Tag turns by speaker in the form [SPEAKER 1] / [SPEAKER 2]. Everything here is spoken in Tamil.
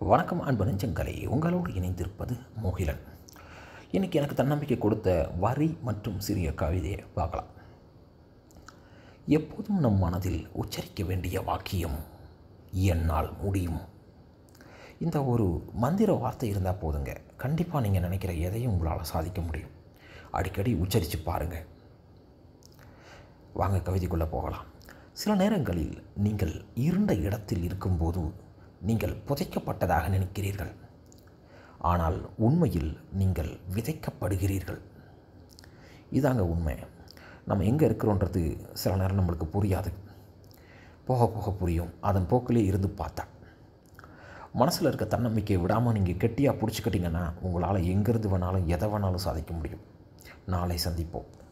[SPEAKER 1] வணக்கம் அன்பு நெஞ்சங்களே உங்களோடு இணைந்திருப்பது மோகிலன் இன்னைக்கு எனக்கு தன்னம்பிக்கை கொடுத்த வரி மற்றும் சிறிய கவிதையை பார்க்கலாம் எப்போதும் நம் மனதில் உச்சரிக்க வேண்டிய வாக்கியம் என்னால் முடியும் இந்த ஒரு மந்திர வார்த்தை இருந்தால் போதுங்க கண்டிப்பாக நீங்கள் நினைக்கிற எதையும் உங்களால் சாதிக்க முடியும் அடிக்கடி உச்சரித்து பாருங்கள் வாங்க கவிதைக்குள்ளே போகலாம் சில நேரங்களில் நீங்கள் இருண்ட இடத்தில் இருக்கும்போது நீங்கள் புதைக்கப்பட்டதாக நினைக்கிறீர்கள் ஆனால் உண்மையில் நீங்கள் விதைக்கப்படுகிறீர்கள் இதாங்க உண்மை நம்ம எங்கே இருக்கிறோன்றது சில நேரம் நம்மளுக்கு புரியாது போக போக புரியும் அதன் போக்கிலே இருந்து பார்த்தா மனசில் இருக்க தன்னம்பிக்கையை விடாமல் நீங்கள் கெட்டியாக பிடிச்சிக்கிட்டிங்கன்னா உங்களால் எங்கேருந்து வேணாலும் எதை வேணாலும் சாதிக்க முடியும் நாளை சந்திப்போம்